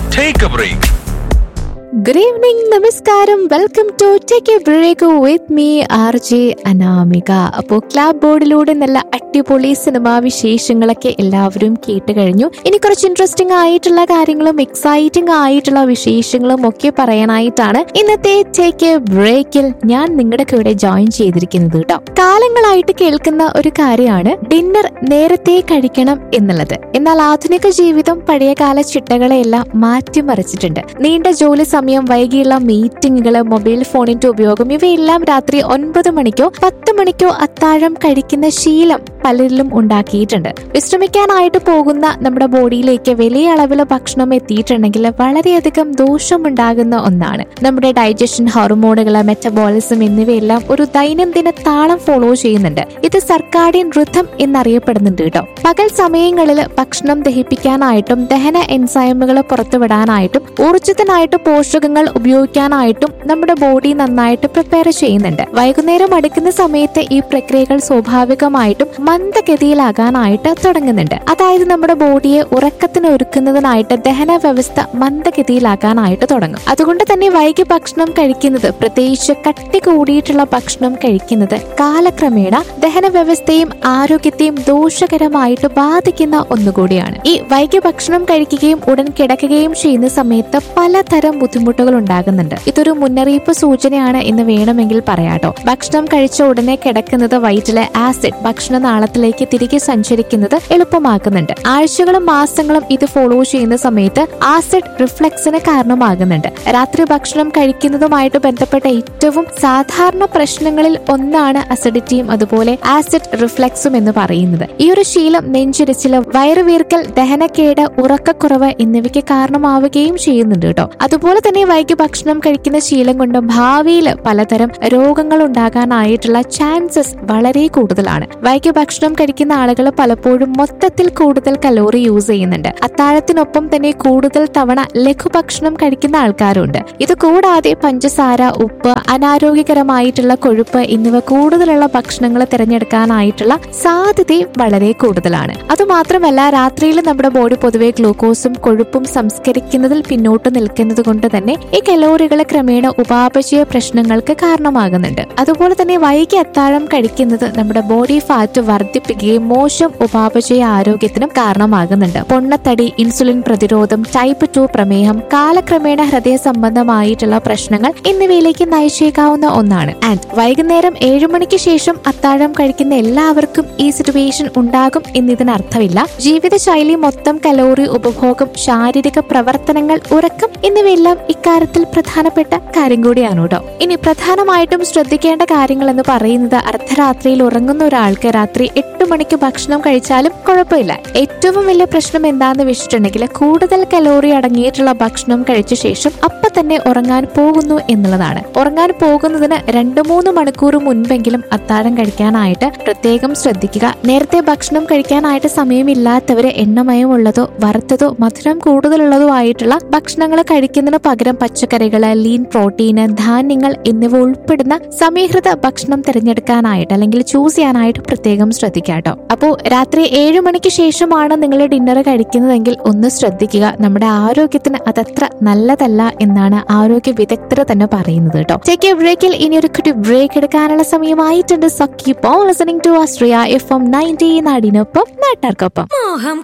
Take a break. Good evening നമസ്കാരം welcome to take a break with me RJ ജെ അനാമിക അപ്പോൾ ക്ലാബ് ബോർഡിലൂടെ നല്ല അടിപൊളി സിനിമാ വിശേഷങ്ങളൊക്കെ എല്ലാവരും കേട്ട് കഴിഞ്ഞു ഇനി കുറച്ച് ഇൻട്രസ്റ്റിംഗ് ആയിട്ടുള്ള കാര്യങ്ങളും എക്സൈറ്റിംഗ് ആയിട്ടുള്ള വിശേഷങ്ങളും ഒക്കെ പറയാനായിട്ടാണ് ഇന്നത്തെ ടേക്ക് എ ബ്രേക്കിൽ ഞാൻ നിങ്ങളുടെ കൂടെ ജോയിൻ ചെയ്തിരിക്കുന്നത് കേട്ടോ കാലങ്ങളായിട്ട് കേൾക്കുന്ന ഒരു കാര്യമാണ് ഡിന്നർ നേരത്തെ കഴിക്കണം എന്നുള്ളത് എന്നാൽ ആധുനിക ജീവിതം പഴയകാല ചിട്ടകളെല്ലാം മാറ്റിമറിച്ചിട്ടുണ്ട് നീണ്ട ജോലി സമയം വൈകിയുള്ള മീറ്റിംഗുകൾ മൊബൈൽ ഫോണിന്റെ ഉപയോഗം ഇവയെല്ലാം രാത്രി ഒൻപത് മണിക്കോ പത്ത് മണിക്കോ അത്താഴം കഴിക്കുന്ന ശീലം പലരിലും ഉണ്ടാക്കിയിട്ടുണ്ട് വിശ്രമിക്കാനായിട്ട് പോകുന്ന നമ്മുടെ ബോഡിയിലേക്ക് വലിയ അളവിൽ ഭക്ഷണം എത്തിയിട്ടുണ്ടെങ്കിൽ വളരെയധികം ദോഷമുണ്ടാകുന്ന ഒന്നാണ് നമ്മുടെ ഡൈജഷൻ ഹോർമോണുകൾ മെറ്റബോളിസം എന്നിവയെല്ലാം ഒരു ദൈനംദിന താളം ഫോളോ ചെയ്യുന്നുണ്ട് ഇത് സർക്കാഡിയൻ ഋതം എന്നറിയപ്പെടുന്നുണ്ട് കേട്ടോ പകൽ സമയങ്ങളിൽ ഭക്ഷണം ദഹിപ്പിക്കാനായിട്ടും ദഹന എൻസൈമുകൾ പുറത്തുവിടാനായിട്ടും ഊർജിതനായിട്ട് പോഷകങ്ങൾ ഉപയോഗിക്കാനായിട്ടും നമ്മുടെ ബോഡി നന്നായിട്ട് പ്രിപ്പയർ ചെയ്യുന്നുണ്ട് വൈകുന്നേരം അടുക്കുന്ന സമയത്ത് ഈ പ്രക്രിയകൾ സ്വാഭാവികമായിട്ടും മന്ദഗതിയിലാകാനായിട്ട് തുടങ്ങുന്നുണ്ട് അതായത് നമ്മുടെ ബോഡിയെ ഉറക്കത്തിന് ഒരുക്കുന്നതിനായിട്ട് ദഹന വ്യവസ്ഥ മന്ദഗതിയിലാകാനായിട്ട് തുടങ്ങും അതുകൊണ്ട് തന്നെ വൈകി ഭക്ഷണം കഴിക്കുന്നത് പ്രത്യേകിച്ച് കട്ടി കൂടിയിട്ടുള്ള ഭക്ഷണം കഴിക്കുന്നത് കാലക്രമേണ ദഹന വ്യവസ്ഥയും ആരോഗ്യത്തെയും ദോഷകരമായിട്ട് ബാധിക്കുന്ന ഒന്നുകൂടിയാണ് ഈ വൈകി ഭക്ഷണം കഴിക്കുകയും ഉടൻ കിടക്കുകയും ചെയ്യുന്ന സമയത്ത് പലതരം ബുദ്ധിമുട്ടുകൾ ഉണ്ടാകുന്നുണ്ട് ഇതൊരു മുന്നറിയിപ്പ് സൂചനയാണ് എന്ന് വേണമെങ്കിൽ പറയാട്ടോ ഭക്ഷണം കഴിച്ച ഉടനെ കിടക്കുന്നത് വയറ്റിലെ ആസിഡ് ഭക്ഷണനാളത്തിലേക്ക് തിരികെ സഞ്ചരിക്കുന്നത് എളുപ്പമാക്കുന്നുണ്ട് ആഴ്ചകളും മാസങ്ങളും ഇത് ഫോളോ ചെയ്യുന്ന സമയത്ത് ആസിഡ് റിഫ്ലക്സിന് കാരണമാകുന്നുണ്ട് രാത്രി ഭക്ഷണം കഴിക്കുന്നതുമായിട്ട് ബന്ധപ്പെട്ട ഏറ്റവും സാധാരണ പ്രശ്നങ്ങളിൽ ഒന്നാണ് അസിഡിറ്റിയും അതുപോലെ ആസിഡ് റിഫ്ലക്സും എന്ന് പറയുന്നത് ഈ ഒരു ശീലം നെഞ്ചിരിച്ചില് വയറുവീർക്കൽ ദഹനക്കേട് ഉറക്കക്കുറവ് എന്നിവയ്ക്ക് കാരണമാവുകയും ചെയ്യുന്നുണ്ട് കേട്ടോ അതുപോലെ തന്നെ വൈകി ഭക്ഷണം കഴിക്കുന്ന ശീലം കൊണ്ട് ഭാവിയിൽ പലതരം രോഗങ്ങൾ ഉണ്ടാകാനായിട്ടുള്ള ചാൻസസ് വളരെ കൂടുതലാണ് വൈകി ഭക്ഷണം കഴിക്കുന്ന ആളുകൾ പലപ്പോഴും മൊത്തത്തിൽ കൂടുതൽ കലോറി യൂസ് ചെയ്യുന്നുണ്ട് അത്താഴത്തിനൊപ്പം തന്നെ കൂടുതൽ തവണ ലഘുഭക്ഷണം കഴിക്കുന്ന ആൾക്കാരുണ്ട് ഇത് കൂടാതെ പഞ്ചസാര ഉപ്പ് അനാരോഗ്യകരമായിട്ടുള്ള കൊഴുപ്പ് എന്നിവ കൂടുതലുള്ള ഭക്ഷണങ്ങൾ തിരഞ്ഞെടുക്കാനായിട്ടുള്ള സാധ്യതയും വളരെ കൂടുതലാണ് അതുമാത്രമല്ല രാത്രിയിൽ നമ്മുടെ ബോഡി പൊതുവെ ഗ്ലൂക്കോസും കൊഴുപ്പും സംസ്കരിക്കുന്നതിൽ പിന്നോട്ട് നിൽക്കുന്നത് കൊണ്ട് തന്നെ ഈ കലോറികൾ ക്രമേണ ഉപാപചയ പ്രശ്നങ്ങൾക്ക് കാരണമാകുന്നുണ്ട് അതുപോലെ തന്നെ വൈകി അത്താഴം കഴിക്കുന്നത് നമ്മുടെ ബോഡി ഫാറ്റ് വർദ്ധിപ്പിക്കുകയും മോശം ഉപാപചയ ആരോഗ്യത്തിനും കാരണമാകുന്നുണ്ട് പൊണ്ണത്തടി ഇൻസുലിൻ പ്രതിരോധം ടൈപ്പ് ടു പ്രമേഹം കാലക്രമേണ ഹൃദയ സംബന്ധമായിട്ടുള്ള പ്രശ്നങ്ങൾ എന്നിവയിലേക്ക് നയിച്ചേക്കാവുന്ന ഒന്നാണ് ആൻഡ് വൈകുന്നേരം ഏഴു മണിക്ക് ശേഷം അത്താഴം കഴിക്കുന്ന എല്ലാവർക്കും ഈ സിറ്റുവേഷൻ ഉണ്ടാകും എന്നതിനർത്ഥമില്ല ജീവിതശൈലി മൊത്തം കലോറി ഉപഭോഗം ശാരീരിക പ്രവർത്തനങ്ങൾ ഉറക്കം എന്നിവയെല്ലാം ഇക്കാര്യത്തിൽ പ്രധാനപ്പെട്ട കാര്യം കൂടിയാണ് കേട്ടോ ഇനി പ്രധാനമായിട്ടും ശ്രദ്ധിക്കേണ്ട കാര്യങ്ങൾ എന്ന് പറയുന്നത് അർദ്ധരാത്രിയിൽ ഉറങ്ങുന്ന ഒരാൾക്ക് രാത്രി എട്ട് മണിക്ക് ഭക്ഷണം കഴിച്ചാലും കുഴപ്പമില്ല ഏറ്റവും വലിയ പ്രശ്നം എന്താന്ന് വെച്ചിട്ടുണ്ടെങ്കിൽ കൂടുതൽ കലോറി അടങ്ങിയിട്ടുള്ള ഭക്ഷണം കഴിച്ച ശേഷം അപ്പൊ തന്നെ ഉറങ്ങാൻ പോകുന്നു എന്നുള്ളതാണ് ഉറങ്ങാൻ പോകുന്നതിന് രണ്ടു മൂന്ന് മണിക്കൂർ മുൻപെങ്കിലും അത്താഴം കഴിക്കാനായിട്ട് പ്രത്യേകം ശ്രദ്ധിക്കുക നേരത്തെ ഭക്ഷണം കഴിക്കാനായിട്ട് സമയമില്ലാത്തവര് എണ്ണമയമുള്ളതോ വറുത്തതോ മധുരം കൂടുതലുള്ളതോ ആയിട്ടുള്ള ഭക്ഷണങ്ങൾ കഴിക്കുന്നതിന് പകരം പച്ചക്കറികള് ലീൻ പ്രോട്ടീന് ധാന്യങ്ങൾ എന്നിവ ഉൾപ്പെടുന്ന സമീകൃത ഭക്ഷണം തിരഞ്ഞെടുക്കാനായിട്ട് അല്ലെങ്കിൽ ചൂസ് ചെയ്യാനായിട്ട് പ്രത്യേകം ശ്രദ്ധിക്കുക കേട്ടോ അപ്പോൾ രാത്രി ഏഴു മണിക്ക് ശേഷമാണ് നിങ്ങൾ ഡിന്നർ കഴിക്കുന്നതെങ്കിൽ ഒന്ന് ശ്രദ്ധിക്കുക നമ്മുടെ ആരോഗ്യത്തിന് അതത്ര നല്ലതല്ല എന്നാണ് ആരോഗ്യ വിദഗ്ധർ തന്നെ പറയുന്നത് കേട്ടോ ചെക്ക് ബ്രേക്കിൽ ഇനി ഒരു കുട്ടി ബ്രേക്ക് എടുക്കാനുള്ള സമയമായിട്ടുണ്ട് so keep on listening to Astria F M ninety നാടിനൊപ്പം നാട്ടാർക്കൊപ്പം മോഹം